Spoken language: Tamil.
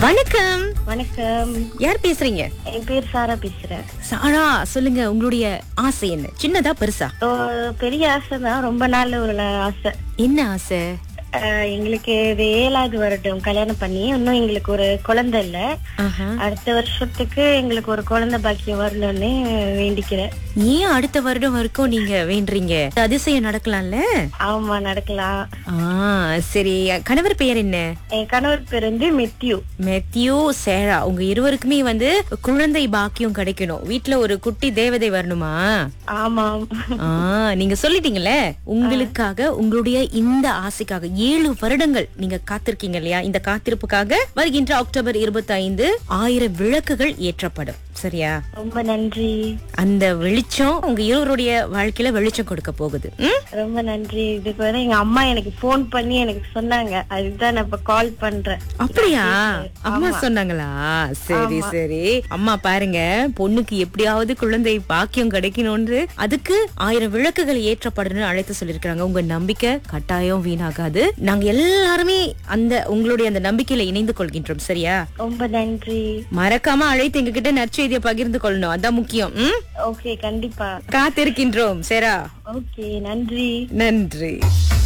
வணக்கம் வணக்கம் யார் பேசுறீங்க என் பேர் சாரா பேசுறேன் சாரா சொல்லுங்க உங்களுடைய ஆசை என்ன சின்னதா பெருசா ஓ, பெரிய ஆசை தான் ரொம்ப நாள் ஒரு ஆசை என்ன ஆசை அஹ், எங்களுக்கு இது ஏழாவது வருடம் கல்யாணம் பண்ணி இன்னும் எங்களுக்கு ஒரு குழந்தை இல்ல ஆஹா. அடுத்த வருஷத்துக்கு எங்களுக்கு ஒரு குழந்தை பாக்கியம் வரணும்னு வேண்டிக்கிறேன் ஏன் அடுத்த வருடம் வரைக்கும் நீங்க வேண்டுறீங்க அதிசயம் நடக்கலாம்ல ஆமா நடக்கலாம் ஆ சரி கணவர் பெயர் என்ன என் கணவர் பேர் வந்து மெத்யூ மெத்தியூ சேரா உங்க இருவருக்குமே வந்து குழந்தை பாக்கியம் கிடைக்கணும் வீட்ல ஒரு குட்டி தேவதை வரணுமா ஆமாம் ஆ நீங்க சொல்லிட்டீங்கல்ல உங்களுக்காக உங்களுடைய இந்த ஆசைக்காக ஏழு வருடங்கள் நீங்க காத்திருக்கீங்க இல்லையா இந்த காத்திருப்புக்காக வருகின்ற அக்டோபர் இருபத்தி ஐந்து ஆயிரம் விளக்குகள் ஏற்றப்படும் சரியா ரொம்ப நன்றி அந்த வெளிச்சம் உங்க இருவருடைய வாழ்க்கையில வெளிச்சம் கொடுக்க போகுது ம்? ரொம்ப நன்றி இதுக்கு வந்து எங்க அம்மா எனக்கு போன் பண்ணி எனக்கு சொன்னாங்க அதுதான் நான் இப்ப கால் பண்றேன் அப்படியா அம்மா சொன்னாங்களா சரி சரி அம்மா பாருங்க பொண்ணுக்கு எப்படியாவது குழந்தை பாக்கியம் கிடைக்கணும்னு அதுக்கு ஆயிரம் விளக்குகள் ஏற்றப்படணும்னு அழைத்து சொல்லிருக்காங்க உங்க நம்பிக்கை கட்டாயம் வீணாகாது நாங்க எல்லாருமே அந்த உங்களுடைய அந்த நம்பிக்கையில இணைந்து கொள்கின்றோம் சரியா ரொம்ப நன்றி மறக்காம அழைத்து எங்க கிட்ட நற்செய்தியை பகிர்ந்து கொள்ளணும் அதான் முக்கியம் ம்? ஓகே கண்டிப்பா காத்திருக்கின்றோம் சேரா ஓகே நன்றி நன்றி